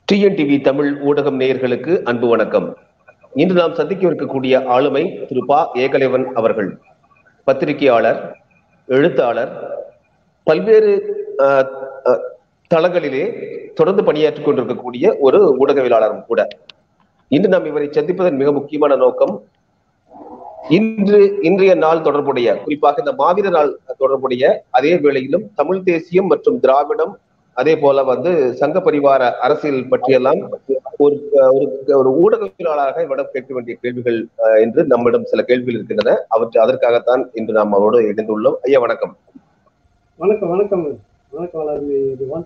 TNTV Tamil ஊடகம் நேயர்களுக்கு அன்பு வணக்கம் இன்று நாம் சந்திக்க இருக்கக்கூடிய ஆளுமை திரு பா ஏகலைவன் அவர்கள் பத்திரிகையாளர் எழுத்தாளர் பல்வேறு அஹ், அஹ், தளங்களிலே தொடர்ந்து பணியாற்றிக் கொண்டிருக்கக்கூடிய ஒரு ஊடகவியலாளரும் கூட இன்று நாம் இவரை சந்திப்பதன் மிக முக்கியமான நோக்கம் இன்று இன்றைய நாள் தொடர்புடைய குறிப்பாக இந்த மாவீர நாள் தொடர்புடைய அதே வேளையிலும் தமிழ் தேசியம் மற்றும் திராவிடம் அதே போல வந்து சங்க பரிவார அரசியல் பற்றியெல்லாம் ஒரு ஒரு ஒரு ஊடகவியலாளராக இவரிடம் கேட்க வேண்டிய கேள்விகள் அஹ், என்று நம்மிடம் சில கேள்விகள் இருக்கின்றன அவற்றை அதற்காகத்தான் இன்று நாம் அவரோடு இணைந்துள்ளோம் ஐயா வணக்கம் வணக்கம் வணக்கம் வணக்கம் வளர்ந்து இதுவான்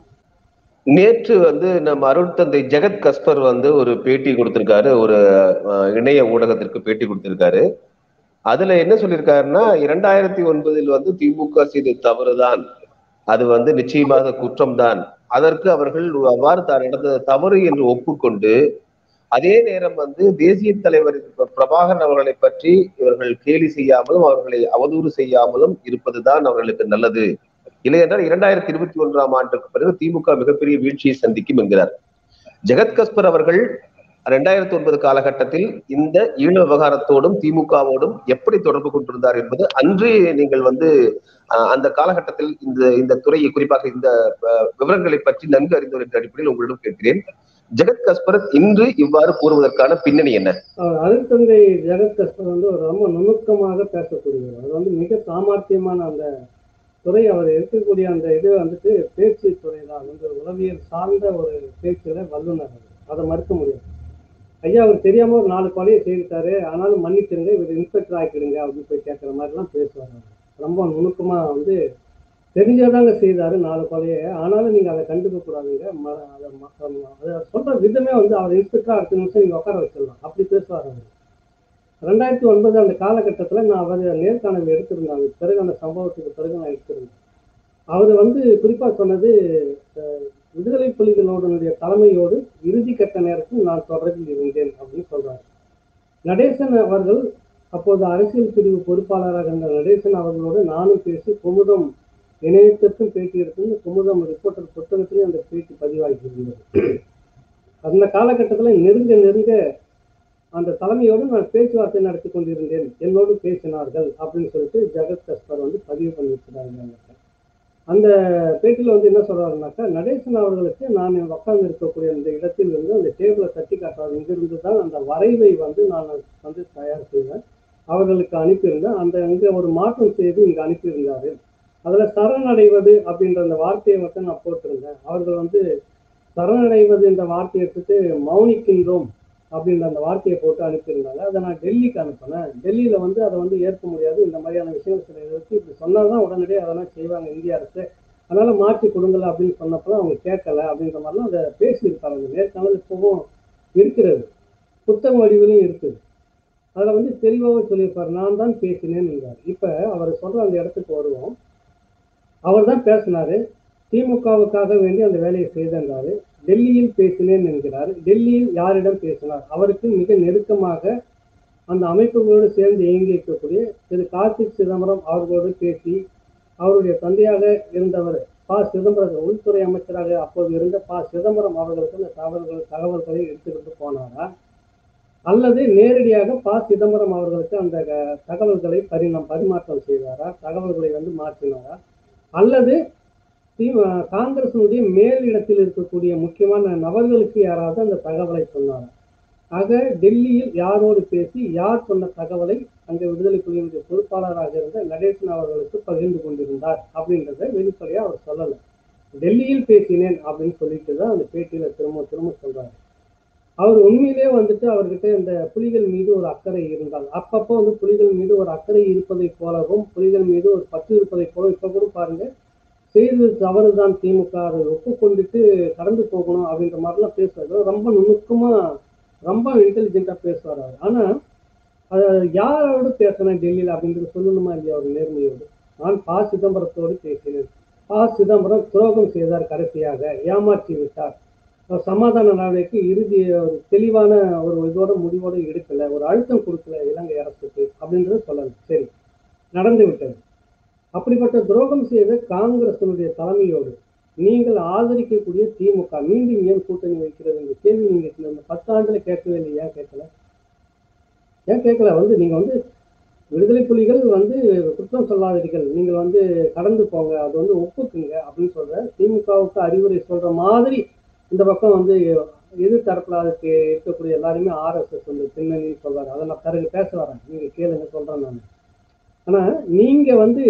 நேற்று வந்து நம்ம அருள் தந்தை ஜெகத் கஸ்பர் வந்து ஒரு பேட்டி கொடுத்திருக்காரு ஒரு அஹ், இணைய ஊடகத்திற்கு பேட்டி கொடுத்திருக்காரு அதுல என்ன சொல்லியிருக்காருன்னா இரண்டாயிரத்தி ஒன்பதில் வந்து திமுக செய்த தவறுதான் அது வந்து நிச்சயமாக குற்றம்தான் அதற்கு அவர்கள் அவ்வாறு தான் நடந்த தவறு என்று ஒப்புக்கொண்டு அதே நேரம் வந்து தேசிய தலைவர் இப்ப பிரபாகரன் அவர்களை பற்றி இவர்கள் கேலி செய்யாமலும் அவர்களை அவதூறு செய்யாமலும் இருப்பதுதான் அவர்களுக்கு நல்லது இல்லை என்றால் இரண்டாயிரத்தி இருபத்தி ஒன்றாம் ஆண்டுக்கு பிறகு திமுக மிகப்பெரிய வீழ்ச்சியை சந்திக்கும் என்கிறார் ஜெகத் கஸ்பர் அவர்கள் இரண்டாயிரத்தி ஒன்பது காலகட்டத்தில் இந்த ஈழ விவகாரத்தோடும் திமுகவோடும் எப்படி தொடர்பு கொண்டிருந்தார் என்பது அன்று நீங்கள் வந்து அஹ், அந்த காலகட்டத்தில் இந்த இந்த துறையை குறிப்பாக இந்த அஹ், விவரங்களை பற்றி நன்கு அறிந்தவர் என்ற அடிப்படையில் உங்களிடம் கேட்கிறேன் ஜெகத் கஸ்பர் இன்று இவ்வாறு கூறுவதற்கான பின்னணி என்ன அவர் அருட்தந்தை ஜெகத் கஸ்பர் வந்து ஒரு ரொம்ப நுணுக்கமாக பேசக்கூடியவர் அவர் வந்து மிக சாமர்த்தியமான அந்த துறை அவர் இருக்கக்கூடிய அந்த இது வந்துட்டு பேச்சு துறை தான் வந்து உளவியல் சார்ந்த ஒரு பேச்சுல வல்லுநர் அவர். அதை மறுக்க முடியாது ஐயா அவர் தெரியாம ஒரு நாலு கொலையை செய்துட்டாரு ஆனாலும் மன்னிச்சிருங்க இவர் இன்ஸ்பெக்டர் ஆக்கிடுங்க அப்படின்னு போய் கேட்குற மாதிரிலாம் பேசுவார் அவர். ரொம்ப நுணுக்கமா வந்து தெரிஞ்சதாங்க செய்தாரு நாலு கொலையை ஆனாலும் நீங்க அதை கண்டுக்க கூடாதுங்க ம- அதை ம- அதை சொல்ற விதமே வந்து அவர் இன்ஸ்பெக்டரா அடுத்த நிமிஷம் நீங்க உட்கார வச்சிடலாம் அப்படி பேசுவார் அவர் ரெண்டாயிரத்தி ஒன்பது அந்த காலகட்டத்துல நான் அவர் நேர்காணல் எடுத்திருந்தாங்க பிறகு அந்த சம்பவத்துக்கு பிறகு நான் எடுத்திருந்தேன் அவர் வந்து குறிப்பா சொன்னது அஹ், விடுதலை புலிகளோடனுடைய தலைமையோடு இறுதி கட்ட நேரத்தில் நான் தொடர்பில் இருந்தேன் அப்படின்னு சொல்றாரு நடேசன் அவர்கள் அப்போது அரசியல் பிரிவு பொறுப்பாளராக இருந்த நடேசன் அவர்களோடு நானும் பேசி குமுதம் இணையத்திற்கும் பேட்டி எடுத்து குமுதம் ரிப்போர்ட்டர் புத்தகத்திலையும் அந்த பேட்டி பதிவாகி இருந்தது அந்த காலகட்டத்தில் நெருங்க நெருங்க அந்த தலைமையோடு நான் பேச்சுவார்த்தை நடத்தி கொண்டிருந்தேன் என்னோடு பேசினார்கள் அப்படின்னு சொல்லிட்டு ஜெகத் கஸ்பர் வந்து பதிவு பண்ணியிருக்கிறாங்க அந்த பேட்டியில் வந்து என்ன சொல்றாருனாக்கா நடேசன் அவர்களுக்கு நான் உட்கார்ந்து இருக்கக்கூடிய அந்த இடத்தில் இருந்து அந்த டேபிளை தட்டி காட்டுறாரு இங்கிருந்து தான் அந்த வரைவை வந்து நான் வந்து தயார் செய்வேன் அவர்களுக்கு அனுப்பியிருந்தேன் அந்த இங்கே ஒரு மாற்றம் செய்து இங்கே அனுப்பியிருந்தாரு அதில் சரணடைவது அப்படின்ற அந்த வார்த்தையை மட்டும் நான் போட்டிருந்தேன் அவர்கள் வந்து சரணடைவது என்ற வார்த்தையை எடுத்துட்டு மௌனிக்கின்றோம் அப்படின்ற அந்த வார்த்தையை போட்டு அனுப்பியிருந்தாங்க அதை நான் டெல்லிக்கு அனுப்பினேன் டெல்லியில வந்து அதை வந்து ஏற்க முடியாது இந்த மாதிரியான விஷயங்கள் சில இருக்கு இப்படி சொன்னாதான் உடனடியே அதெல்லாம் செய்வாங்க இந்திய அரசு அதனால மாற்றி கொடுங்கல அப்படின்னு சொன்னப்போ அவங்க கேட்கல அப்படின்ற மாதிரிலாம் அதை பேசியிருப்பாங்க அந்த நேர்காணல் இப்பவும் இருக்கிறது புத்தக வடிவிலும் இருக்குது அதில் வந்து தெளிவாக சொல்லியிருப்பார் நான் தான் பேசினேன் என்றார் இப்போ அவர் சொல்ற அந்த இடத்துக்கு வருவோம் அவர் தான் பேசினாரு திமுகவுக்காக வேண்டி அந்த வேலையை செய்தென்றாரு டெல்லியில் பேசினேன் என்கிறார் டெல்லியில் யாரிடம் பேசினார் அவருக்கு மிக நெருக்கமாக அந்த அமைப்புகளோடு சேர்ந்து இயங்கி இருக்கக்கூடிய திரு கார்த்திக் சிதம்பரம் அவர்களோடு பேசி அவருடைய தந்தையாக இருந்தவர் ப சிதம்பரம் உள்துறை அமைச்சராக அப்போது இருந்த ப சிதம்பரம் அவர்களுக்கு அந்த தகவல்கள் தகவல்களை எடுத்துக்கிட்டு போனாரா அல்லது நேரடியாக ப சிதம்பரம் அவர்களுக்கு அந்த க- தகவல்களை பரிணாம் பரிமாற்றம் செய்தாரா தகவல்களை வந்து மாற்றினாரா அல்லது தி- காங்கிரசினுடைய மேலிடத்தில் இருக்கக்கூடிய முக்கியமான நபர்களுக்கு யாராவது அந்த தகவலை சொன்னாரா ஆக டெல்லியில் யாரோடு பேசி யார் சொன்ன தகவலை அங்கே விடுதலை புலிகளுடைய பொறுப்பாளராக இருந்த நடேசன் அவர்களுக்கு பகிர்ந்து கொண்டிருந்தார் அப்படின்றத வெளிப்படையா அவர் சொல்லலை டெல்லியில் பேசினேன் அப்படின்னு சொல்லிட்டு தான் அந்த பேட்டியில திரும்ப திரும்ப சொல்றாரு அவர் உண்மையிலே வந்துட்டு அவர்கிட்ட இந்த புலிகள் மீது ஒரு அக்கறை இருந்தால் அப்பப்போ வந்து புலிகள் மீது ஒரு அக்கறை இருப்பதை போலவும் புலிகள் மீது ஒரு பற்று இருப்பதை போல இப்ப கூட பாருங்க செய்தது தவறுதான் திமுக அதை ஒப்புக்கொண்டுட்டு கடந்து போகணும் அப்படின்ற மாதிரிலாம் பேசுறாரு ரொம்ப நுணுக்கமா ரொம்ப இன்டெலிஜென்ட்டா பேசுவார் அவர் ஆனா அதை யாரோடு பேசினேன் டெல்லியில் அப்படின்றது சொல்லணுமா இல்லையா ஒரு நேர்மையோடு நான் ப சிதம்பரத்தோடு பேசினேன் ப சிதம்பரம் துரோகம் செய்தார் கடைசியாக ஏமாற்றி விட்டார் அவர் சமாதான நடவடிக்கை இறுதி ஒரு தெளிவான ஒரு இதோட முடிவோட எடுக்கல ஒரு அழுத்தம் கொடுக்கல இலங்கை அரசுக்கு அப்படின்றது சொல்லணும் சரி நடந்து விட்டது அப்படிப்பட்ட துரோகம் செய்த காங்கிரசினுடைய தலைமையோடு நீங்கள் ஆதரிக்கக்கூடிய திமுக மீண்டும் ஏன் கூட்டணி வைக்கிறது இந்த கேள்வி நீங்க இந்த பத்தாண்டுல கேட்கவே இல்லை ஏன் கேட்கல ஏன் கேட்கல வந்து நீங்க வந்து விடுதலை புலிகள் வந்து குற்றம் சொல்லாதீர்கள் நீங்கள் வந்து கடந்து போங்க அது வந்து ஒப்புக்குங்க அப்படின்னு சொல்ற திமுகவுக்கு அறிவுரை சொல்ற மாதிரி இந்த பக்கம் வந்து எதிர் தரப்புல அதுக்கு இருக்கக்கூடிய எல்லாருமே ஆர்எஸ்எஸ் வந்து பின்னணின்னு சொல்றாரு அதை நான் பிறகு பேச வரேன் நீங்க கேளுங்க சொல்றேன் நான் ஆனா நீங்க வந்து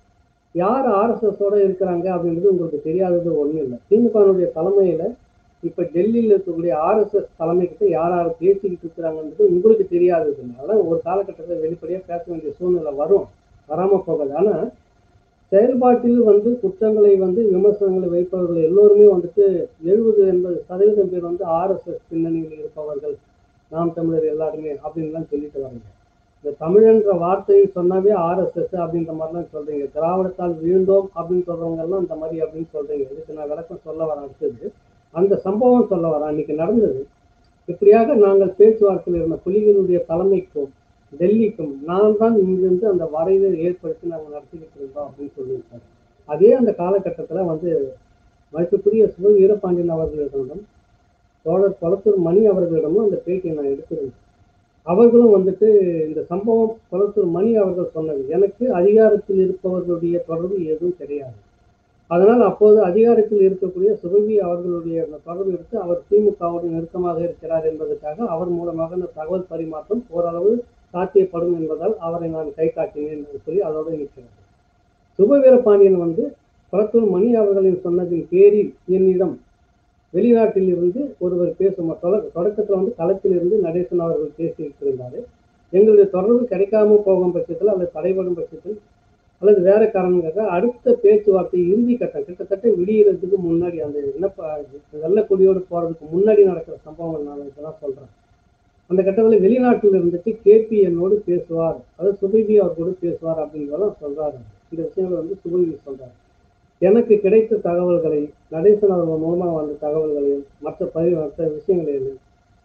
யார் ஆர்எஸ்எஸோட இருக்கிறாங்க அப்படின்றது உங்களுக்கு தெரியாதது ஒண்ணும் இல்லை திமுகனுடைய தலைமையில இப்ப டெல்லியில இருக்கக்கூடிய ஆர்எஸ்எஸ் தலைமை கிட்ட யார் யார் பேசிக்கிட்டு இருக்கிறாங்கன்றது உங்களுக்கு தெரியாததுனால ஒரு காலகட்டத்தில் வெளிப்படையா பேச வேண்டிய சூழ்நிலை வரும் வராம போகாது ஆனா செயல்பாட்டில் வந்து குற்றங்களை வந்து விமர்சனங்களை வைப்பவர்கள் எல்லோருமே வந்துட்டு எழுபது எண்பது சதவீதம் பேர் வந்து ஆர்எஸ்எஸ் பின்னணியில் இருப்பவர்கள் நாம் தமிழர் எல்லாருமே அப்படின்லாம் சொல்லிட்டு வராங்க இந்த தமிழன்ற வார்த்தையை சொன்னாவே ஆர்எஸ்எஸ் அப்படின்ற மாதிரிலாம் சொல்றீங்க திராவிடத்தால் வீழ்ந்தோம் அப்படின்னு சொல்றவங்க எல்லாம் இந்த மாதிரி அப்படின்னு சொல்றீங்க இதுக்கு நான் விளக்கம் சொல்ல வரேன் அடுத்தது அந்த சம்பவம் சொல்ல வரேன் அன்னைக்கு நடந்தது இப்படியாக நாங்கள் பேச்சுவார்த்தையில் இருந்த புலிகளுடைய தலைமைக்கும் டெல்லிக்கும் நான் தான் இங்கிருந்து அந்த வரைவை ஏற்படுத்தி நாங்கள் நடத்திக்கிட்டு இருந்தோம் அப்படின்னு சொல்லியிருக்காரு அதே அந்த காலகட்டத்தில் வந்து மதிப்புக்குரிய சிவ வீரபாண்டியன் அவர்களிடமும் தோழர் கொளத்தூர் மணி அவர்களிடமும் அந்த பேட்டியை நான் எடுத்திருந்தேன் அவர்களும் வந்துட்டு இந்த சம்பவம் கொளத்தூர் மணி அவர்கள் சொன்னது எனக்கு அதிகாரத்தில் இருப்பவர்களுடைய தொடர்பு எதுவும் கிடையாது அதனால் அப்போது அதிகாரத்தில் இருக்கக்கூடிய சுபவி அவர்களுடைய அந்த தொடர்பு எடுத்து அவர் திமுகவோடு நெருக்கமாக இருக்கிறார் என்பதற்காக அவர் மூலமாக அந்த தகவல் பரிமாற்றம் ஓரளவு சாத்தியப்படும் என்பதால் அவரை நான் கை காட்டினேன் என்று சொல்லி அதோடு நிற்கிறது சுபவீரபாண்டியன் வந்து குளத்தூர் மணி அவர்களின் சொன்னதின் பேரில் என்னிடம் வெளிநாட்டில் இருந்து ஒருவர் பேசும் தொடக்கத்தில் வந்து களத்தில் இருந்து நடேசன் அவர்கள் பேசிட்டு இருந்தாரு எங்களுடைய தொடர்பு கிடைக்காம போகும் பட்சத்தில் அல்லது தடைபடும் பட்சத்தில் அல்லது வேற காரணங்களுக்காக அடுத்த பேச்சுவார்த்தை இறுதி கட்டம் கிட்டத்தட்ட விடியறதுக்கு முன்னாடி அந்த விண்ணப்ப வெள்ளக்கொடியோடு போறதுக்கு முன்னாடி நடக்கிற சம்பவங்கள் நான் இதெல்லாம் சொல்றேன் அந்த கட்டத்தில் வெளிநாட்டில் இருந்துட்டு கேபி என்னோடு பேசுவார் அதாவது சுபைபி அவர் கூட பேசுவார் அப்படிங்கிறதெல்லாம் சொல்றாரு இந்த விஷயங்களை வந்து சுபைபி சொல்றாரு எனக்கு கிடைத்த தகவல்களை நடேசன் அவர்கள் மூலமாக வந்த தகவல்களையும் மற்ற பரி மற்ற விஷயங்களையும்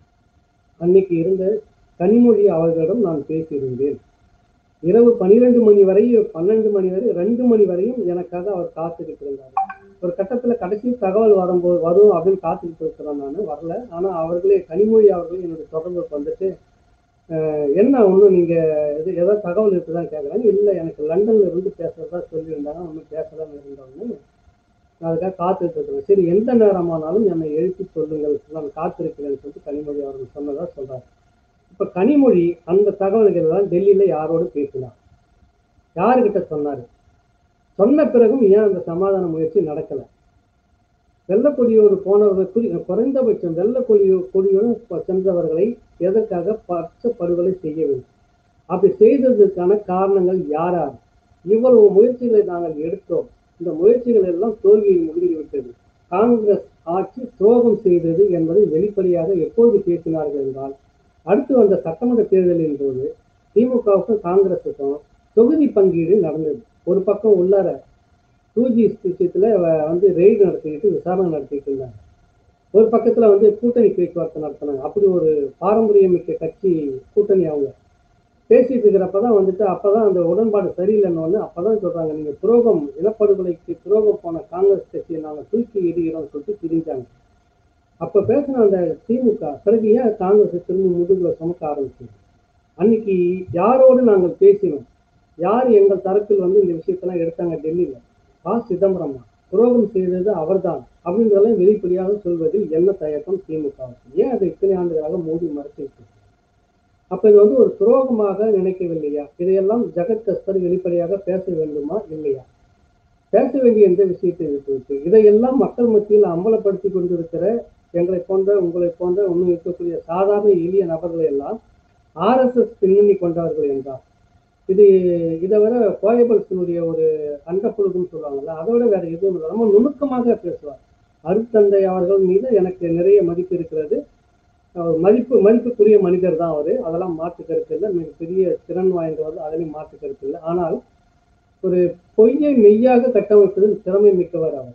அன்னைக்கு இருந்த கனிமொழி அவர்களிடம் நான் பேசியிருந்தேன் இரவு பன்னிரெண்டு மணி வரை பன்னெண்டு மணி வரை ரெண்டு மணி வரையும் எனக்காக அவர் காத்துக்கிட்டு இருந்தார் ஒரு கட்டத்துல கடைசி தகவல் வரும்போது வரும் அப்படின்னு காத்துக்கிட்டு இருக்கிறேன் நான் வரல ஆனா அவர்களே கனிமொழி அவர்களே என்னுடைய தொடர்புக்கு வந்துட்டு என்ன ஒன்றும் நீங்க இது ஏதாவது தகவல் இருக்குதான் கேட்குறாங்க இல்லை எனக்கு லண்டன்ல இருந்து பேசுறதா சொல்லியிருந்தாங்க ஒன்றும் பேசலாம் இருந்தோன்னு நான் அதுக்காக காத்துட்டு இருக்கிறேன் சரி எந்த நேரமானாலும் என்னை எழுப்பி சொல்லுங்கள் நான் காத்திருக்கிறேன்னு சொல்லிட்டு கனிமொழி அவர்கள் சொன்னதா சொல்றாரு இப்ப கனிமொழி அந்த தகவல்கள் எல்லாம் டெல்லியில யாரோடு பேசினார் யாருக்கிட்ட சொன்னாரு சொன்ன பிறகும் ஏன் அந்த சமாதான முயற்சி நடக்கல வெள்ளக்கொடியோடு போனவர்கள் குறி குறைந்தபட்சம் வெள்ளக்கொடியோ கொடியோடு சென்றவர்களை எதற்காக பச்ச படுகொலை செய்ய வேண்டும் அப்படி செய்ததற்கான காரணங்கள் யாரார் இவ்வளவு முயற்சிகளை நாங்கள் எடுத்தோம் இந்த முயற்சிகள் எல்லாம் தோல்வியை முடிந்துவிட்டது காங்கிரஸ் ஆட்சி துரோகம் செய்தது என்பதை வெளிப்படையாக எப்போது பேசினார்கள் என்றால் அடுத்து வந்த சட்டமன்ற தேர்தலின் போது திமுகவுக்கும் காங்கிரஸுக்கும் தொகுதி பங்கீடு நடந்தது ஒரு பக்கம் உள்ளார டூ ஜி விஷயத்துல வந்து ரெய்டு நடத்திக்கிட்டு விசாரணை நடத்திட்டு இருந்தாங்க ஒரு பக்கத்துல வந்து கூட்டணி பேச்சுவார்த்தை நடத்தினாங்க அப்படி ஒரு பாரம்பரியமிக்க கட்சி கூட்டணி அவங்க பேசிட்டு இருக்கிறப்பதான் வந்துட்டு அப்பதான் அந்த உடன்பாடு சரியில்லைன்னு அப்பதான் சொல்றாங்க நீங்க துரோகம் இனப்படுகொலைக்கு துரோகம் போன காங்கிரஸ் கட்சியை நாங்க தூக்கி எறிகிறோம்னு சொல்லிட்டு பிரிஞ்சாங்க அப்ப பேசின அந்த திமுக பிறகு ஏன் காங்கிரஸ் திரும்ப முதுகுல சுமக்க ஆரம்பிச்சது அன்னைக்கு யாரோடு நாங்கள் பேசினோம் யார் எங்கள் தரப்பில் வந்து இந்த விஷயத்தெல்லாம் எடுத்தாங்க டெல்லியில பா சிதம்பரம் துரோகம் செய்தது அவர்தான் அப்படின்றதெல்லாம் வெளிப்படையாக சொல்வதில் என்ன தயக்கம் திமுகவுக்கு ஏன் அதை இத்தனை ஆண்டுகளாக மூடி மறைச்சிருக்கு அப்ப இது வந்து ஒரு துரோகமாக நினைக்கவில்லையா இதையெல்லாம் ஜெகத் கஸ்பர் வெளிப்படையாக பேச வேண்டுமா இல்லையா பேச வேண்டிய எந்த விஷயத்தை விட்டுவிட்டு இதையெல்லாம் மக்கள் மத்தியில் அம்பலப்படுத்தி கொண்டிருக்கிற எங்களை போன்ற உங்களை போன்ற இன்னும் இருக்கக்கூடிய சாதாரண எளிய நபர்களை எல்லாம் ஆர்எஸ்எஸ் பின்னணி கொண்டவர்கள் என்றார் இது இதை விட கோயபல்சனுடைய ஒரு அண்டப்புழுகுன்னு சொல்லுவாங்கல்ல அதை விட வேற எதுவும் இல்லை ரொம்ப நுணுக்கமாக பேசுவார் அருத்தந்தை அவர்கள் மீது எனக்கு நிறைய மதிப்பு இருக்கிறது மதிப்பு மதிப்புக்குரிய மனிதர் தான் அவர் அதெல்லாம் மாற்று கருத்து இல்லை மிகப்பெரிய திறன் வாய்ந்தவர் அதிலையும் மாற்று கருத்து இல்லை ஆனால் ஒரு பொய்யை மெய்யாக கட்டமைப்பதில் திறமை மிக்கவர் அவர்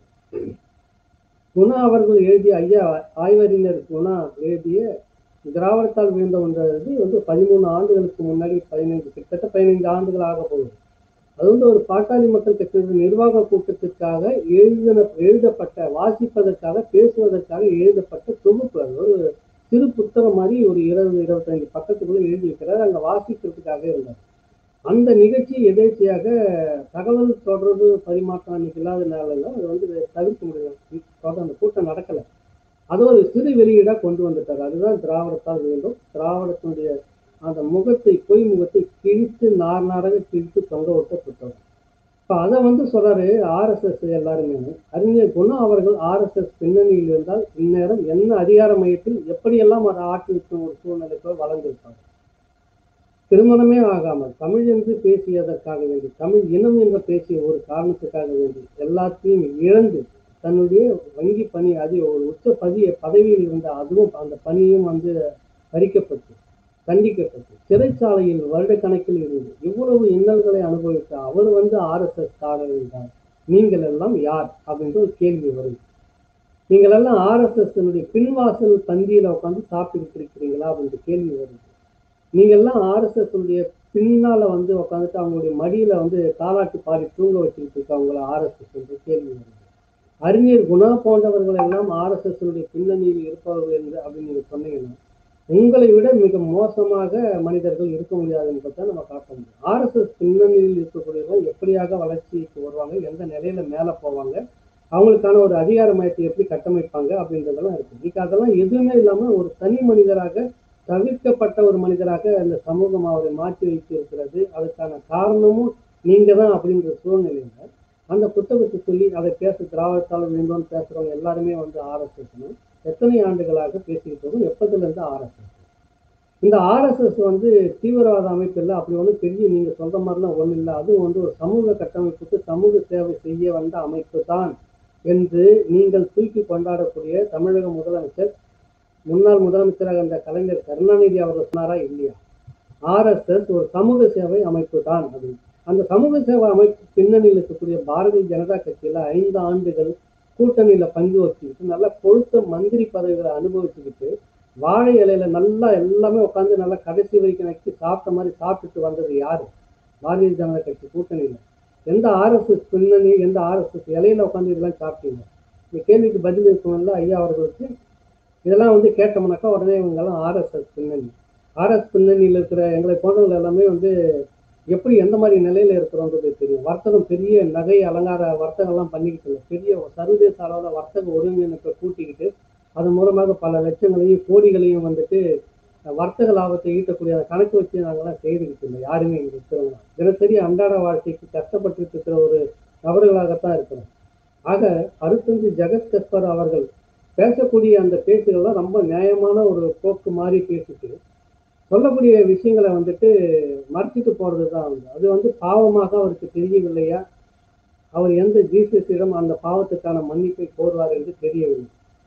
குணா அவர்கள் எழுதிய ஐயா ஆய்வறிஞர் குணா எழுதிய திராவிடத்தால் வீழ்ந்த ஒன்றது வந்து பதிமூணு ஆண்டுகளுக்கு முன்னாடி பதினைந்து கிட்டத்தட்ட பதினைந்து ஆண்டுகள் ஆக போகுது அது வந்து ஒரு பாட்டாளி மக்கள் கட்சியின் நிர்வாக கூட்டத்திற்காக எழுதின எழுதப்பட்ட வாசிப்பதற்காக பேசுவதற்காக எழுதப்பட்ட தொகுப்பு அது ஒரு சிறு புத்தகம் மாதிரி ஒரு இருபது இருபத்தைந்து பக்கத்துக்குள்ள எழுதியிருக்கிறார் அங்க வாசிக்கிறதுக்காக இருந்தார் அந்த நிகழ்ச்சி எதேச்சியாக தகவல் தொடர்பு பரிமாற்றம் அன்னைக்கு இல்லாதனால அது வந்து தவிர்க்க முடியல அந்த கூட்டம் நடக்கல அது ஒரு சிறு வெளியீடா கொண்டு வந்துட்டார் அதுதான் திராவிடத்தால் வேண்டும் திராவிடத்தினுடைய அந்த முகத்தை பொய் முகத்தை கிழித்து நார் நாராக கிழித்து தொங்க விட்ட புத்தகம் இப்போ அதை வந்து சொல்றாரு ஆர்எஸ்எஸ் எல்லாருமே அறிஞர் குணா அவர்கள் ஆர்எஸ்எஸ் பின்னணியில் இருந்தால் இந்நேரம் என்ன அதிகார மையத்தில் எப்படியெல்லாம் அதை ஆட்டிருக்கும் ஒரு சூழ்நிலைக்கு வளர்ந்திருப்பாங்க திருமணமே ஆகாமல் தமிழ் என்று பேசியதற்காக வேண்டி தமிழ் இனம் என்று பேசிய ஒரு காரணத்துக்காக வேண்டி எல்லாத்தையும் இழந்து தன்னுடைய வங்கி பணி அது ஒரு உச்ச பதிய பதவியில் இருந்த அதுவும் அந்த பணியும் வந்து பறிக்கப்பட்டு கண்டிக்கப்பட்டு சிறைச்சாலையில் வருடக்கணக்கில் இருந்து இவ்வளவு இன்னல்களை அனுபவித்த அவர் வந்து ஆர்எஸ்எஸ் காரர் என்றார் நீங்கள் எல்லாம் யார் அப்படின்ற ஒரு கேள்வி வரும் நீங்கள் எல்லாம் ஆர்எஸ்எஸ் பின்வாசல் பந்தியில உட்காந்து சாப்பிட்டு இருக்கிறீங்களா அப்படின்ற கேள்வி வருது நீங்க எல்லாம் ஆர்எஸ்எஸ் உடைய பின்னால வந்து உட்காந்துட்டு அவங்களுடைய மடியில வந்து தாலாட்டு பாடி தூங்க வச்சுக்கிட்டு இருக்கவங்கள ஆர்எஸ்எஸ் என்ற கேள்வி வருது அறிஞர் குணா போன்றவர்கள் எல்லாம் ஆர்எஸ்எஸ் பின்னணியில் இருப்பவர்கள் என்று அப்படின்னு நீங்க சொன்னீங்கன்னா உங்களை விட மிக மோசமாக மனிதர்கள் இருக்க முடியாது என்பதை நம்ம காட்ட முடியும் ஆர்எஸ்எஸ் பின்னணியில் இருக்கக்கூடியவர்கள் எப்படியாக வளர்ச்சிக்கு வருவாங்க எந்த நிலையில மேல போவாங்க அவங்களுக்கான ஒரு அதிகார மையத்தை எப்படி கட்டமைப்பாங்க அப்படின்றதெல்லாம் இருக்கு இன்னைக்கு அதெல்லாம் எதுவுமே இல்லாம ஒரு தனி மனிதராக தவிர்க்கப்பட்ட ஒரு மனிதராக அந்த சமூகம் அவரை மாற்றி வைத்திருக்கிறது அதுக்கான காரணமும் நீங்க தான் அப்படின்ற சூழ்நிலையில அந்த புத்தகத்தை சொல்லி அதை பேச திராவிடத்தால் வேண்டும்னு பேசுறவங்க எல்லாருமே வந்து ஆர்எஸ்எஸ்னு எத்தனை ஆண்டுகளாக பேசிக்கிட்டு வரும் எப்பதுல இருந்து ஆர்எஸ்எஸ் இந்த ஆர்எஸ்எஸ் வந்து தீவிரவாத அமைப்பு இல்லை அப்படி ஒன்றும் பெரிய நீங்க சொல்ற மாதிரிலாம் ஒன்றும் இல்லை அதுவும் வந்து ஒரு சமூக கட்டமைப்புக்கு சமூக சேவை செய்ய வந்த அமைப்பு தான் என்று நீங்கள் தூக்கி கொண்டாடக்கூடிய தமிழக முதலமைச்சர் முன்னாள் முதலமைச்சராக இருந்த கலைஞர் கருணாநிதி அவர்கள் சொன்னாரா இல்லையா ஆர்எஸ்எஸ் ஒரு சமூக சேவை அமைப்பு தான் அது அந்த சமூக சேவை அமைப்பு பின்னணியில் இருக்கக்கூடிய பாரதிய ஜனதா கட்சியில ஐந்து ஆண்டுகள் கூட்டணியில பங்கு வச்சுக்கிட்டு நல்லா கொழுத்த மந்திரி பதவிகளை அனுபவிச்சுக்கிட்டு வாழை இலையில நல்லா எல்லாமே உட்காந்து நல்லா கடைசி வரைக்கும் நக்கி சாப்பிட்ட மாதிரி சாப்பிட்டுட்டு வந்தது யாரு பாரதிய ஜனதா கட்சி கூட்டணியில எந்த ஆர்எஸ்எஸ் பின்னணி எந்த ஆர்எஸ்எஸ் இலையில உட்காந்து இதெல்லாம் சாப்பிட்டீங்க இந்த கேள்விக்கு பதில் இருக்கணும்ல ஐயா அவர்களுக்கு இதெல்லாம் வந்து கேட்டோம்னாக்கா உடனே இவங்கெல்லாம் ஆர்எஸ்எஸ் பின்னணி ஆர்எஸ் பின்னணியில் இருக்கிற எங்களை போன்றவங்க எல்லாமே வந்து எப்படி எந்த மாதிரி நிலையில இருக்கிறோன்றது தெரியும் வர்த்தகம் பெரிய நகை அலங்கார வர்த்தகம்லாம் பண்ணிக்கிட்டு இல்லை பெரிய சர்வதேச அளவில் வர்த்தக ஒருங்கிணைப்பை கூட்டிக்கிட்டு அதன் மூலமாக பல லட்சங்களையும் கோடிகளையும் வந்துட்டு வர்த்தக லாபத்தை ஈட்டக்கூடிய அந்த கணக்கு வச்சு நாங்கள்லாம் செய்துக்கிட்டு இல்லை யாருமே இங்கே இருக்கிறவங்க தினசரி அன்றாட வாழ்க்கைக்கு கஷ்டப்பட்டு இருக்கிற ஒரு நபர்களாகத்தான் இருக்கிறோம் ஆக அருத்தந்தி ஜெகத் கஸ்பர் அவர்கள் பேசக்கூடிய அந்த பேச்சுகள்லாம் ரொம்ப நியாயமான ஒரு போக்கு மாதிரி பேசிட்டு சொல்லக்கூடிய விஷயங்களை வந்துட்டு மறைச்சிட்டு போறது தான் வந்து அது வந்து பாவமாக அவருக்கு தெரியவில்லையா அவர் எந்த ஜீசஸிடம் அந்த பாவத்துக்கான மன்னிப்பை கோருவார் என்று தெரியவில்லை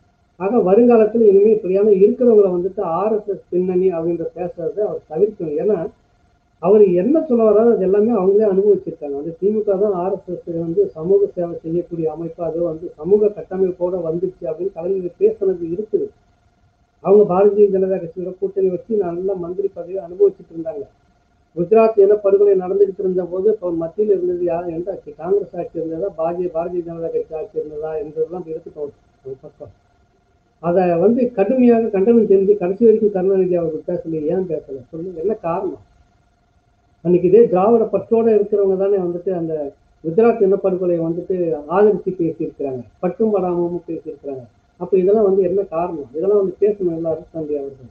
ஆக வருங்காலத்தில் இனிமேல் இப்படியான இருக்கிறவங்களை வந்துட்டு ஆர்எஸ்எஸ் பின்னணி அப்படின்ற பேசுறதை அவர் தவிர்க்கணும் ஏன்னா அவர் என்ன சொல்ல வராது அது எல்லாமே அவங்களே அனுபவிச்சிருக்காங்க வந்து திமுக தான் ஆர்எஸ்எஸ் வந்து சமூக சேவை செய்யக்கூடிய அமைப்பு அது வந்து சமூக கட்டமைப்போட வந்துச்சு அப்படின்னு கலைஞர் பேசுனது இருக்குது அவங்க பாரதிய ஜனதா கட்சியோட கூட்டணி வச்சு நல்ல மந்திரி பதவியை அனுபவிச்சுட்டு இருந்தாங்க குஜராத் இன படுகொலை நடந்துகிட்டு இருந்த போது இப்போ மத்தியில் இருந்தது யார் எந்த ஆட்சி காங்கிரஸ் ஆட்சி இருந்ததா பாரதிய பாரதிய ஜனதா கட்சி ஆட்சி இருந்ததா என்றதெல்லாம் இருக்கட்டும் ஒரு பக்கம் அதை வந்து கடுமையாக கண்டனம் தெரிஞ்சு கடைசி வரைக்கும் கருணாநிதி அவர்கள் பேசல ஏன் பேசல சொல்லு என்ன காரணம் அன்னைக்கு இதே திராவிட பற்றோட இருக்கிறவங்க தானே வந்துட்டு அந்த குஜராத் இனப்படுகொலையை வந்துட்டு ஆதரித்து பேசியிருக்கிறாங்க பட்டும் படாமவும் பேசியிருக்கிறாங்க அப்ப இதெல்லாம் வந்து என்ன காரணம் இதெல்லாம் வந்து பேசணும் எல்லாரும் தம்பி அவர்கள்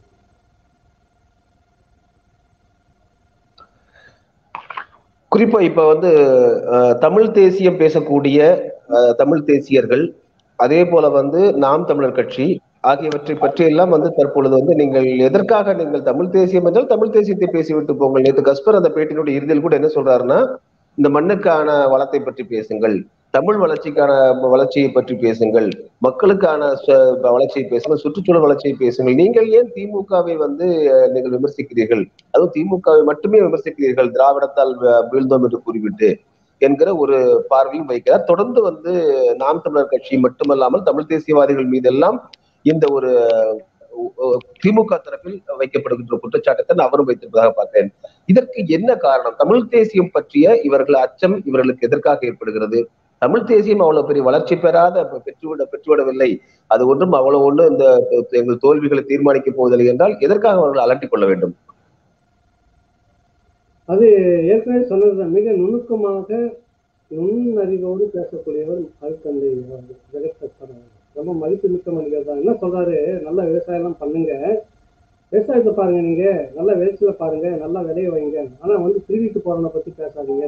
குறிப்பா இப்ப வந்து தமிழ் தேசியம் பேசக்கூடிய தமிழ் தேசியர்கள் அதே போல வந்து நாம் தமிழர் கட்சி ஆகியவற்றை பற்றி எல்லாம் வந்து தற்பொழுது வந்து நீங்கள் எதற்காக நீங்கள் தமிழ் தேசியம் என்றால் தமிழ் தேசியத்தை பேசிவிட்டு போங்கள் நேற்று கஸ்பர் அந்த பேட்டினுடைய இறுதியில் கூட என்ன சொல்றாருன்னா இந்த மண்ணுக்கான வளத்தை பற்றி பேசுங்கள் தமிழ் வளர்ச்சிக்கான வளர்ச்சியை பற்றி பேசுங்கள் மக்களுக்கான வளர்ச்சியை பேசுங்கள் சுற்றுச்சூழல் வளர்ச்சியை பேசுங்கள் நீங்கள் ஏன் திமுகவை வந்து நீங்கள் விமர்சிக்கிறீர்கள் அதுவும் திமுகவை மட்டுமே விமர்சிக்கிறீர்கள் திராவிடத்தால் வீழ்ந்தோம் என்று கூறிவிட்டு என்கிற ஒரு பார்வையும் வைக்கிறார் தொடர்ந்து வந்து நாம் தமிழர் கட்சி மட்டுமல்லாமல் தமிழ் தேசியவாதிகள் மீதெல்லாம் இந்த ஒரு திமுக தரப்பில் வைக்கப்படுகின்ற குற்றச்சாட்டை அவரும் வைத்திருப்பதாக பார்த்தேன் இதற்கு என்ன காரணம் தமிழ் தேசியம் பற்றிய இவர்கள் அச்சம் இவர்களுக்கு எதற்காக ஏற்படுகிறது தமிழ் தேசியம் அவ்வளவு பெரிய வளர்ச்சி பெறாத பெற்றுவிட பெற்றுவிடவில்லை அது ஒன்றும் அவ்வளவு ஒன்று இந்த எங்கள் தோல்விகளை தீர்மானிக்க போவதில்லை என்றால் எதற்காக அவர்கள் அலட்டிக் கொள்ள வேண்டும் அது ஏற்கனவே சொன்னதுதான் மிக நுணுக்கமாக நுண்ணறிவோடு பேசக்கூடியவர் அருத்தந்தை ஜெகத் ரொம்ப மதிப்பு மிக்க மனிதர் தான் என்ன சொல்றாரு நல்ல விவசாயம் எல்லாம் பண்ணுங்க விவசாயத்தை பாருங்க நீங்க நல்ல விளைச்சல பாருங்க நல்லா விளைய வைங்க ஆனா வந்து திருவிட்டு போறவனை பத்தி பேசாதீங்க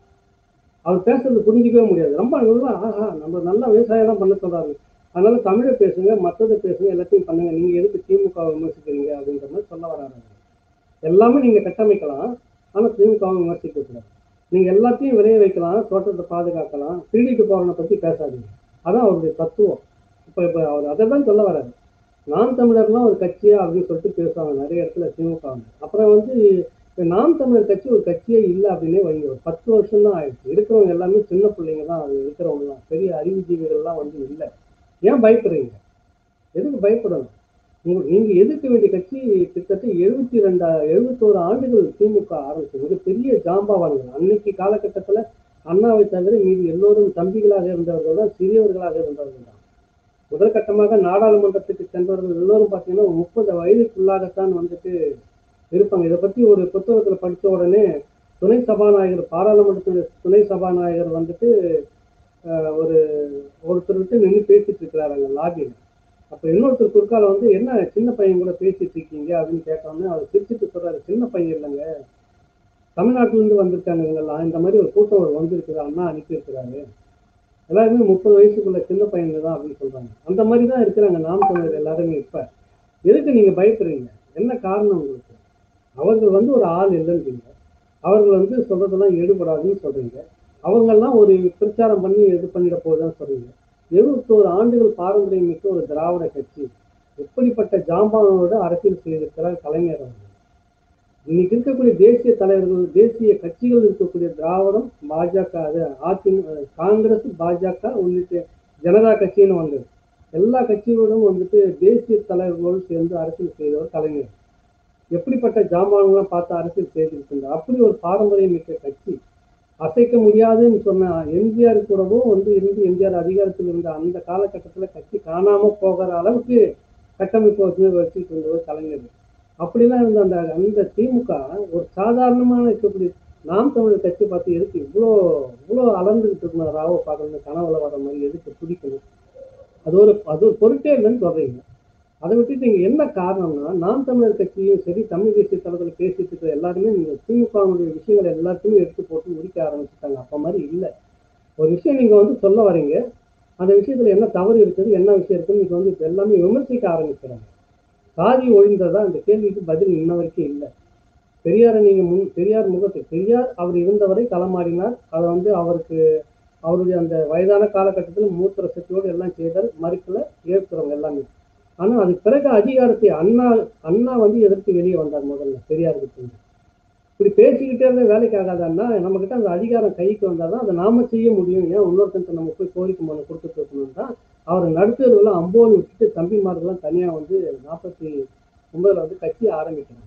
அவர் பேசுறது புரிஞ்சிக்கவே முடியாது ரொம்ப நல்லா ஆஹா நம்ம நல்லா விவசாயம் தான் பண்ண சொல்றாரு அதனால தமிழை பேசுங்க மற்றதை பேசுங்க எல்லாத்தையும் பண்ணுங்க நீங்க எதுக்கு திமுக விமர்சிக்கிறீங்க அப்படின்ற மாதிரி சொல்ல வராங்க எல்லாமே நீங்க கட்டமைக்கலாம் ஆனா திமுகவை விமர்சிக்க கூடாது நீங்க எல்லாத்தையும் விளைய வைக்கலாம் தோட்டத்தை பாதுகாக்கலாம் திருடிட்டு போறவனை பத்தி பேசாதீங்க அதான் அவருடைய தத்துவம் இப்ப இப்ப அவர் அதை தான் சொல்ல வராரு நாம் தமிழர்லாம் ஒரு கட்சியா அப்படின்னு சொல்லிட்டு பேசுவாங்க நிறைய இடத்துல திமுக அப்புறம் வந்து நாம் தமிழர் கட்சி ஒரு கட்சியே இல்லை அப்படின்னே வைங்க ஒரு பத்து வருஷம் தான் ஆயிடுச்சு இருக்கிறவங்க எல்லாமே சின்ன பிள்ளைங்க தான் அது இருக்கிறவங்க தான் பெரிய அறிவுஜீவிகள்லாம் வந்து இல்லை ஏன் பயப்படுறீங்க எதுக்கு பயப்படணும் உங்களுக்கு நீங்க எதிர்க்க வேண்டிய கட்சி கிட்டத்தட்ட எழுபத்தி ரெண்டா எழுபத்தோரு ஆண்டுகள் திமுக ஆரம்பிச்சு மிகப்பெரிய ஜாம்பாவான்கள் அன்னைக்கு காலகட்டத்துல அண்ணாவை தவிர மீது எல்லோரும் தம்பிகளாக இருந்தவர்கள் தான் சிறியவர்களாக இருந்தவர்கள் தான் முதல் கட்டமாக நாடாளுமன்றத்துக்கு சென்றவர்கள் எல்லோரும் பார்த்தீங்கன்னா முப்பது வயதுக்குள்ளாகத்தான் வந்துட்டு இருப்பாங்க இதை பத்தி ஒரு புத்தகத்துல படித்த உடனே துணை சபாநாயகர் பாராளுமன்றத்தில் துணை சபாநாயகர் வந்துட்டு ஒரு ஒருத்தர்கிட்ட நின்று பேசிட்டு இருக்கிறாரு அங்கே லாபியில் அப்போ இன்னொருத்தர் குறுக்கால வந்து என்ன சின்ன பையன் கூட பேசிட்டு இருக்கீங்க அப்படின்னு கேட்டோன்னே அவர் சிரிச்சுட்டு சொல்றாரு சின்ன பையன் இல்லைங்க தமிழ்நாட்டிலேருந்து வந்திருக்காங்க இவங்கெல்லாம் இந்த மாதிரி ஒரு கூட்டம் ஒரு வந்திருக்குது அண்ணா அனுப்பியிருக்கிறாரு எல்லாருமே முப்பது வயசுக்குள்ள சின்ன பையங்க தான் அப்படின்னு சொல்றாங்க அந்த மாதிரி தான் இருக்கிறாங்க நாம் தமிழர் எல்லாருமே இப்ப எதுக்கு நீங்க பயப்படுறீங்க என்ன காரணம் உங்களுக்கு அவர்கள் வந்து ஒரு ஆள் இல்லைன்றீங்க அவர்கள் வந்து சொல்றதெல்லாம் ஈடுபடாதுன்னு சொல்றீங்க அவங்கெல்லாம் ஒரு பிரச்சாரம் பண்ணி இது பண்ணிட போகுதுன்னு சொல்றீங்க எழுபத்தோரு ஆண்டுகள் பாரம்பரியம் மிக்க ஒரு திராவிட கட்சி எப்படிப்பட்ட ஜாம்பானோட அரசியல் செய்திருக்கிறார் கலைஞர் அவர்கள் இன்னைக்கு இருக்கக்கூடிய தேசிய தலைவர்கள் தேசிய கட்சிகள் இருக்கக்கூடிய திராவிடம் பாஜக அது அதிமுக காங்கிரஸ் பாஜக உள்ளிட்ட ஜனதா கட்சின்னு வந்தது எல்லா கட்சிகளோடும் வந்துட்டு தேசிய தலைவர்களோடு சேர்ந்து அரசியல் செய்தவர் கலைஞர் எப்படிப்பட்ட ஜாமான்லாம் பார்த்து அரசியல் செய்திருக்கின்றார் அப்படி ஒரு பாரம்பரியம் மிக்க கட்சி அசைக்க முடியாதுன்னு சொன்ன எம்ஜிஆர் கூடவும் வந்து இருந்து எம்ஜிஆர் அதிகாரத்தில் இருந்த அந்த காலகட்டத்தில் கட்சி காணாம போகிற அளவுக்கு கட்டமைப்பு வந்து வச்சுட்டு இருந்தவர் கலைஞர் அப்படிலாம் இருந்த அந்த அந்த திமுக ஒரு சாதாரணமான இருக்கக்கூடிய நாம் தமிழர் கட்சி பார்த்து எதுக்கு இவ்வளோ இவ்வளோ அலர்ந்துகிட்டு இருக்கணும் ராவ பார்க்கணும் கனவுல வர மாதிரி எதுக்கு பிடிக்கணும் அது ஒரு அது ஒரு பொருட்டே இல்லைன்னு சொல்றீங்க அதை விட்டுட்டு நீங்க என்ன காரணம்னா நாம் தமிழர் கட்சியும் சரி தமிழ் தேசிய தலைவர்கள் பேசிட்டு இருக்கிற எல்லாருமே நீங்க திமுகவுடைய விஷயங்கள் எல்லாத்தையுமே எடுத்து போட்டு முடிக்க ஆரம்பிச்சுட்டாங்க அப்ப மாதிரி இல்லை ஒரு விஷயம் நீங்க வந்து சொல்ல வரீங்க அந்த விஷயத்துல என்ன தவறு இருக்குது என்ன விஷயம் இருக்குன்னு நீங்க வந்து இப்ப எல்லாமே விமர்சிக்க ஆரம்பிக்கிறாங்க சாதி ஒழிந்ததா அந்த கேள்விக்கு பதில் இன்ன வரைக்கும் இல்லை பெரியாரை நீங்க முன் பெரியார் முகத்தை பெரியார் அவர் இருந்தவரை களமாடினார் அதை வந்து அவருக்கு அவருடைய அந்த வயதான காலகட்டத்தில் மூத்திர சக்தியோடு எல்லாம் செய்தார் மறுக்கல ஏற்கிறவங்க எல்லாமே ஆனா அதுக்கு பிறகு அதிகாரத்தை அண்ணா அண்ணா வந்து எதிர்த்து வெளியே வந்தார் முதல்ல பெரியாருக்கு இப்படி பேசிக்கிட்டே இருந்த வேலைக்கு ஆகாதன்னா நம்ம கிட்ட அந்த அதிகாரம் கைக்கு வந்தாதான் அதை நாம செய்ய முடியும் ஏன் இன்னொருத்தன் நம்ம போய் கோரிக்கை மனு கொடுத்துட்டு இருக்கணும் தான் அவர் நடுத்தருவெல்லாம் அம்போன்னு விட்டுட்டு தம்பிமார்கள்லாம் தனியா வந்து நாற்பத்தி ஒன்பதுல வந்து கட்சி ஆரம்பிக்கிறாங்க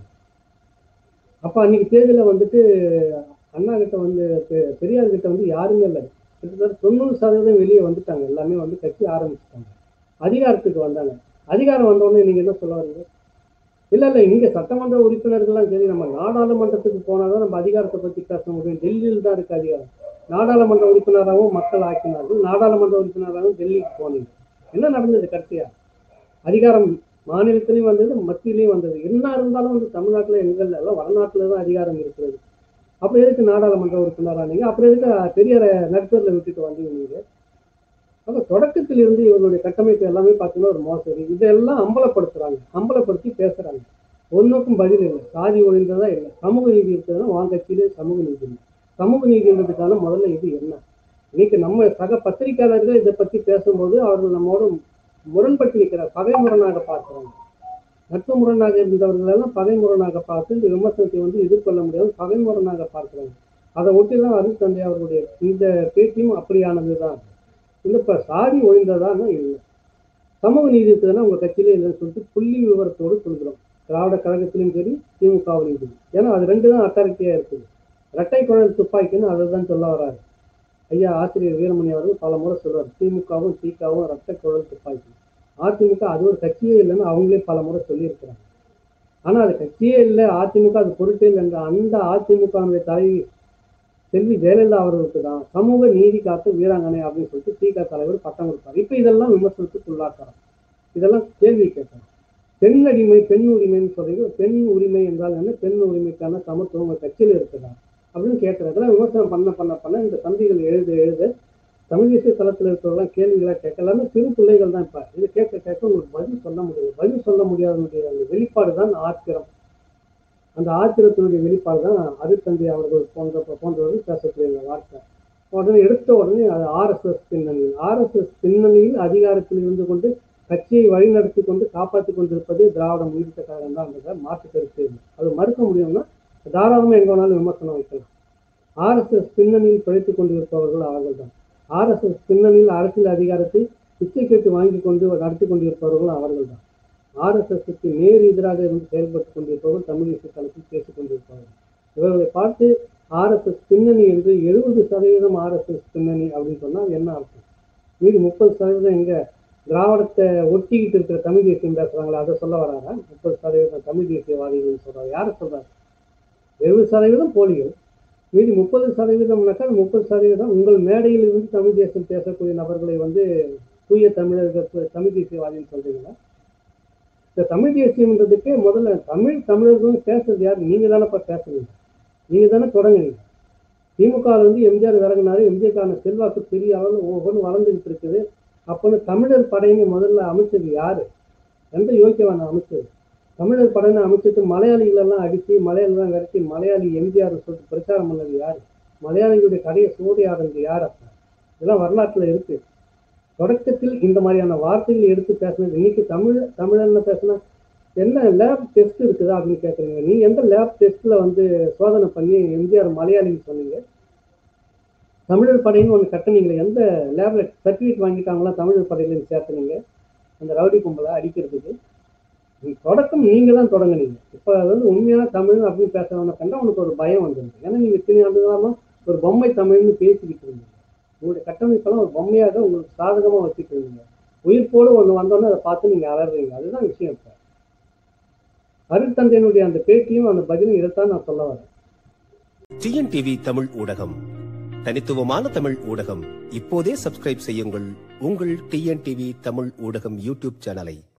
அப்ப அன்னைக்கு தேதியில வந்துட்டு அண்ணா கிட்ட வந்து பெரியார் கிட்ட வந்து யாருமே இல்லை கிட்டத்தட்ட தொண்ணூறு சதவீதம் வெளியே வந்துட்டாங்க எல்லாமே வந்து கட்சி ஆரம்பிச்சுட்டாங்க அதிகாரத்துக்கு வந்தாங்க அதிகாரம் வந்தோடனே நீங்க என்ன சொல்ல வரீங்க இல்ல இல்ல இங்க சட்டமன்ற உறுப்பினர்கள்லாம் சரி நம்ம நாடாளுமன்றத்துக்கு போனாதான் நம்ம அதிகாரத்தை பத்தி பேச முடியும் டெல்லியில் தான் இருக்கு அதிகாரம் நாடாளுமன்ற உறுப்பினராகவும் மக்கள் ஆக்கினார்கள் நாடாளுமன்ற உறுப்பினராகவும் டெல்லிக்கு போனீங்க என்ன நடந்தது கடைசியா அதிகாரம் மாநிலத்திலையும் வந்தது மத்தியிலையும் வந்தது என்ன இருந்தாலும் வந்து தமிழ்நாட்டுல எங்கள் எல்லாம் வடநாட்டுல தான் அதிகாரம் இருக்கிறது அப்ப எதுக்கு நாடாளுமன்ற உறுப்பினரானீங்க அப்புறம் எதுக்கு பெரிய நடுத்தரில் விட்டுட்டு வந்தீங்க நீங்க அப்ப தொடக்கத்தில் இருந்து இவங்களுடைய கட்டமைப்பு எல்லாமே பார்த்தீங்கன்னா ஒரு மோசடி இதெல்லாம் அம்பலப்படுத்துறாங்க அம்பலப்படுத்தி பேசுறாங்க ஒன்றுக்கும் பதில் இல்லை சாதி ஒழிந்ததா இல்லை சமூக நீதி இருக்கிறதுனா வாங்க கட்சியிலே சமூக நீதி இல்லை சமூக நீதின்றதுக்கான முதல்ல இது என்ன இன்னைக்கு நம்ம சக பத்திரிகையாளர்கள் இதை பத்தி பேசும்போது அவர்கள் நம்மோட முரண்பட்டு நிற்கிறார் பகை முரணாக பார்க்கிறாங்க நட்பு முரணாக இருந்தவர்கள் எல்லாம் பகை முரணாக பார்த்து இந்த விமர்சனத்தை வந்து எதிர்கொள்ள முடியாது பகை முரணாக பார்க்கிறாங்க அதை ஒட்டி தான் அருள் தந்தை அவர்களுடைய இந்த பேட்டியும் அப்படியானது தான் இல்லை இப்போ சாதி ஒழிந்ததான்னா இல்லை சமூக நீதி இருக்குதுன்னா உங்க கட்சியிலே இல்லைன்னு சொல்லிட்டு புள்ளி விவரத்தோடு சொல்கிறோம் திராவிட கழகத்திலும் சரி திமுகவிலும் சரி ஏன்னா அது ரெண்டு தான் அத்தாரிட்டியா இருக்குது இரட்டை குழல் துப்பாக்கின்னு அதை தான் சொல்ல வராரு ஐயா ஆசிரியர் வீரமணி அவர்கள் பல முறை சொல்றாரு திமுகவும் திகாவும் இரட்டை குழல் துப்பாக்கி அதிமுக அது ஒரு கட்சியே இல்லைன்னு அவங்களே பல முறை சொல்லியிருக்கிறாங்க ஆனா அது கட்சியே இல்லை அதிமுக அது பொருட்டே இல்லை என்ற அந்த அதிமுகவுடைய தலைவி செல்வி ஜெயலலிதா அவர்களுக்கு தான் சமூக நீதி காத்த வீராங்கனை அப்படின்னு சொல்லிட்டு திக தலைவர் பட்டம் கொடுப்பார் இப்ப இதெல்லாம் விமர்சனத்துக்கு உள்ளாக்குறோம் இதெல்லாம் கேள்வி கேட்கணும் பெண் அடிமை பெண் உரிமைன்னு சொல்றீங்க பெண் உரிமை என்றால் என்ன பெண் உரிமைக்கான சமத்துவம் உங்க கட்சியில இருக்குதா அப்படின்னு கேட்கறது இதெல்லாம் விமர்சனம் பண்ண பண்ண பண்ண இந்த தம்பிகள் எழுத எழுத தமிழ் தேசிய தளத்தில் இருக்கிறவங்களாம் கேள்விகளா கேட்க எல்லாமே சிறு பிள்ளைகள் தான் இப்ப இது கேட்க கேட்க உங்களுக்கு பதில் சொல்ல முடியாது பதில் சொல்ல முடியாதனுடைய அந்த வெளிப்பாடு தான் ஆத்திரம் அந்த ஆத்திரத்தினுடைய வெளிப்பாடு தான் அருத்தந்தை அவர்கள் போன்ற போன்றவர்கள் பேசக்கூடிய இந்த வார்த்தை உடனே எடுத்த உடனே அது ஆர்எஸ்எஸ் பின்னணியில் ஆர்எஸ்எஸ் பின்னணியில் அதிகாரத்தில் இருந்து கொண்டு கட்சியை வழிநடத்தி கொண்டு காப்பாற்றி கொண்டிருப்பது திராவிட முன்னேற்ற கழகம் தான் என்ற மாற்று கருத்து இல்லை அது மறுக்க முடியும்னா தாராளமாக எங்க வேணாலும் விமர்சனம் வைக்கலாம் ஆர்எஸ்எஸ் பின்னணியில் பிழைத்துக் கொண்டிருப்பவர்கள் அவர்கள் தான் ஆர்எஸ்எஸ் பின்னணியில் அரசியல் அதிகாரத்தை பிச்சை கேட்டு வாங்கி கொண்டு நடத்தி கொண்டிருப்பவர்கள் அவர்கள் தான் ஆர்எஸ்எஸ்க்கு நேர் எதிராக இருந்து செயல்பட்டுக் கொண்டிருப்பவர்கள் தமிழ் தேசிய தளத்தில் பேசிக் கொண்டிருப்பவர்கள் இவர்களை பார்த்து ஆர்எஸ்எஸ் பின்னணி என்று எழுபது சதவீதம் ஆர்எஸ்எஸ் பின்னணி அப்படின்னு சொன்னால் என்ன அர்த்தம் மீதி முப்பது சதவீதம் எங்க திராவிடத்தை ஒட்டிக்கிட்டு இருக்கிற தமிழ் தேசியம் பேசுறாங்களா அதை சொல்ல வராங்க முப்பது சதவீதம் தமிழ் தேசியவாதிகள் சொல்றாங்க யாரை சொல்றாங்க எழுபது சதவீதம் போலிகள் மீதி முப்பது சதவீதம்னாக்கா முப்பது சதவீதம் உங்கள் மேடையில் இருந்து தமிழ் தேசம் பேசக்கூடிய நபர்களை வந்து தூய தமிழர்கள் தமிழ் தேசியவாதின்னு சொல்றீங்களா இந்த தமிழ் தேசியம்ன்றதுக்கே முதல்ல தமிழ் தமிழர்கள் பேசுறது யாரு நீங்க தானேப்பா பேசுறீங்க நீங்க தானே தொடங்குனீங்க திமுக வந்து எம்ஜிஆர் விறகுனாரு எம்ஜிஆருக்கான செல்வாக்கு பெரிய அளவில் ஒவ்வொன்றும் வளர்ந்துகிட்டு இருக்குது அப்போன்னு தமிழர் படையினை முதல்ல அமைச்சது யாரு எந்த யோக்கியவான அமைச்சது தமிழர் படையினை அமைச்சிட்டு மலையாளிகள் எல்லாம் அடித்து மலையாளெல்லாம் விரட்டி மலையாளி எம்ஜிஆர் சொல்லிட்டு பிரச்சாரம் பண்ணது யாரு மலையாளிகளுடைய கடையை சூறையாடுறது யார் அப்ப இதெல்லாம் வரலாற்றுல இருக்கு தொடக்கத்தில் இந்த மாதிரியான வார்த்தைகள் எடுத்து பேசினது இன்னைக்கு தமிழ் தமிழன்னு பேசினா என்ன லேப் டெஸ்ட் இருக்குதா அப்படின்னு கேட்குறீங்க நீ எந்த லேப் டெஸ்ட்ல வந்து சோதனை பண்ணி எம்ஜிஆர் மலையாளின்னு சொன்னீங்க தமிழர் படைன்னு ஒன்று கட்டுனீங்களே எந்த லேப்ல சர்டிஃபிகேட் வாங்கிட்டாங்களா தமிழர் படையில சேர்த்துனீங்க அந்த ரவுடி கும்பலை அடிக்கிறதுக்கு நீ தொடக்கம் நீங்க தான் தொடங்குனீங்க இப்போ அது வந்து உண்மையான தமிழ் அப்படின்னு பேசுறவனை கண்டா உனக்கு ஒரு பயம் வந்துருது ஏன்னா நீங்க இத்தனை ஆண்டு காலமா ஒரு பொம்மை தமிழ்னு பேசிக்கிட்டு இருந்தீங்க உங்களுடைய கட்டமைப்பெல்லாம் ஒரு பொம்மையாக உங்களுக்கு சாதகமா வச்சுட்டு இருந்தீங்க உயிர்ப்போடு ஒன்று வந்தோன்னே அதை பார்த்து நீங்க அலறீங்க அதுதான் விஷயம் இப்போ அருட்தந்தையினுடைய அந்த பேட்டியும் அந்த பதிலும் இதைத்தான் நான் சொல்ல வரேன் டிஎன்டிவி தமிழ் ஊடகம் தனித்துவமான தமிழ் ஊடகம் இப்போதே சப்ஸ்கிரைப் செய்யுங்கள் உங்கள் டிஎன்டிவி தமிழ் ஊடகம் யூடியூப் சேனலை